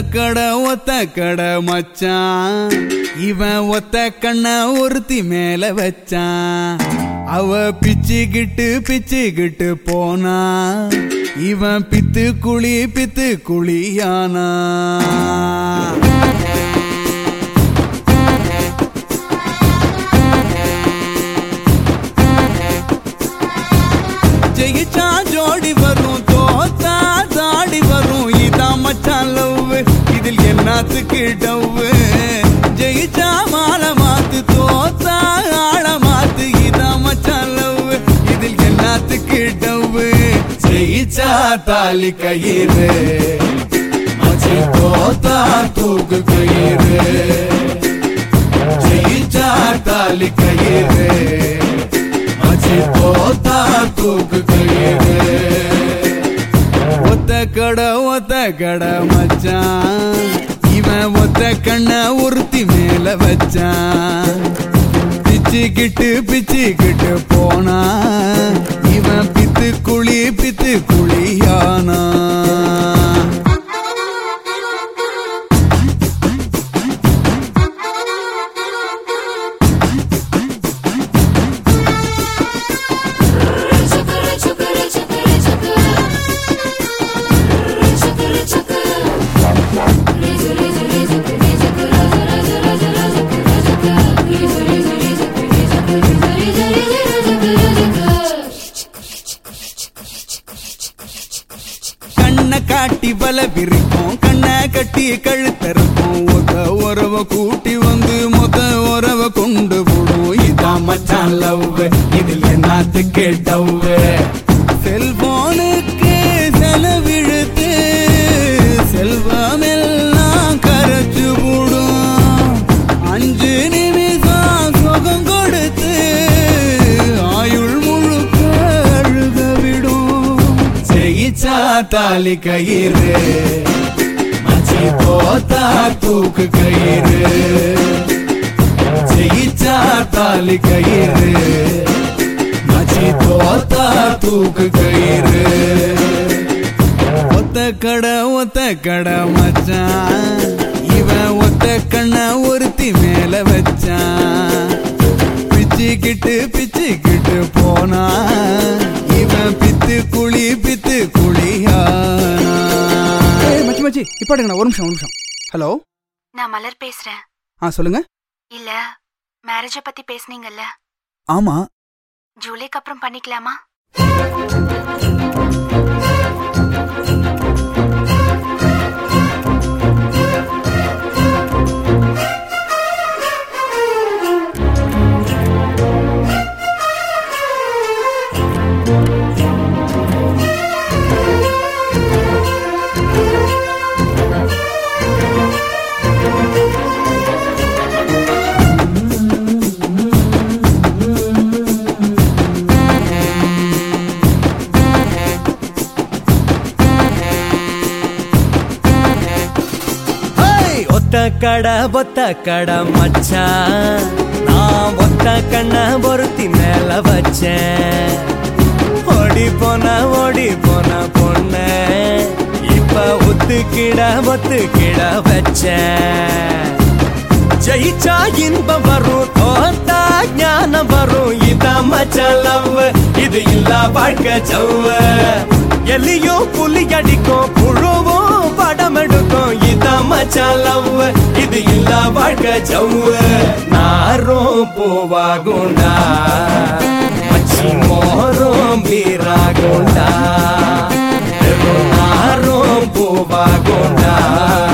கட ஒத்த கட மச்சான் இவன் ஒத்த கண்ண ஒருத்தி மேல வச்சான் அவ பிச்சுக்கிட்டு பிச்சுக்கிட்டு போனா இவன் பித்து குழி பித்து குழியானா ஜெயிச்சா ஜோடி வரும் தோத்தா தாடி வரும் இதான் மச்சான் லவ் இதில் என்னத்துக்கு டவ் ஜெயிச்சா மாலை மாத்து தோத்தா ஆள மாத்து இதான் மச்சான் லவ் இதில் என்னத்துக்கு டவ் ஜெயிச்சா தாலி கயிறு மச்சி தோத்தா தூக்கு கயிறு ஜெயிச்சா தாலி கயிறு மச்சி தோத்தா தூக்கு கயிறு ஒத்த கட ஒத்த கட மச்சான் இவன் ஒத்த கண்ண ஒருத்தி மேல வச்சான் பிச்சுக்கிட்டு பிச்சுக்கிட்டு போனா இவன் பித்து குழி பித்து குழியானா கண்ணை காட்டி வல விரிக்கும் கண்ணை கட்டி கழுத்தறுக்கும் ஒத்த உறவ கூட்டி வந்து மொத்த உறவ கொண்டு போடும் இதான் மச்சான் லவ் இதில் என்னத்துக்கு டவ் செல்போனுக்கு செலவிழுத்து செல்வமெல்லாம் கரைச்சு போடும் அஞ்சு நிமிஷம் சுகம் கொடுத்து ஆயுள் முழுக்க அழுக விடும் ஜெயிச்சா தாலி கயிறு மச்சி போத்தா தூக்கு கயிறு ஜெயிச்சா தாலி கயிறு மச்சி தோத்தா தூக்கு கயிறு ஒத்த கட ஒத்த கட மச்சான் இவன் ஒத்த கண்ண ஒருத்தி மேல வச்சான் பிச்சுக்கிட்டு பிச்சுக்கிட்டு போனா இவன் பித்து குழி பித்து குழியானா ஏய், மச்சி மச்சி இப்போ எடுங்கண்ணா ஒரு நிமிஷம் ஒரு நிமிஷம் ஹலோ நான் மலர் பேசுறேன் ஆ சொல்லுங்க இல்ல மேரேஜ பத்தி பேசுனீங்கல்ல ஆமா ஜூலைக்கு அப்புறம் பண்ணிக்கலாமா ஹேய்! ஒத்த கட ஒத்த கட மச்சான் நான் ஒத்த கண்ண பொருத்தி மேல வச்சேன் ஓடி போன ஓடி போன பொண்ண இப்ப ஒத்துக்கிட ஒத்துக்கிட வச்சேன் ஜெயிச்சா இன்பம் வரும் தோத்தா ஞானம் வரும் இதான் மச்சான் லவ் இது இல்ல வாழ்க்கை சவ்வு எலியும் புலி அடிக்கும் புழுவும் படம் எடுக்கும் இதான் மச்சான் லவ் இது இல்ல வாழ்க்கை சவ்வு நாரும் பூவாகுண்டா மச்சி மோரும் பீராகுண்டா நாரும் பூவாகுண்டா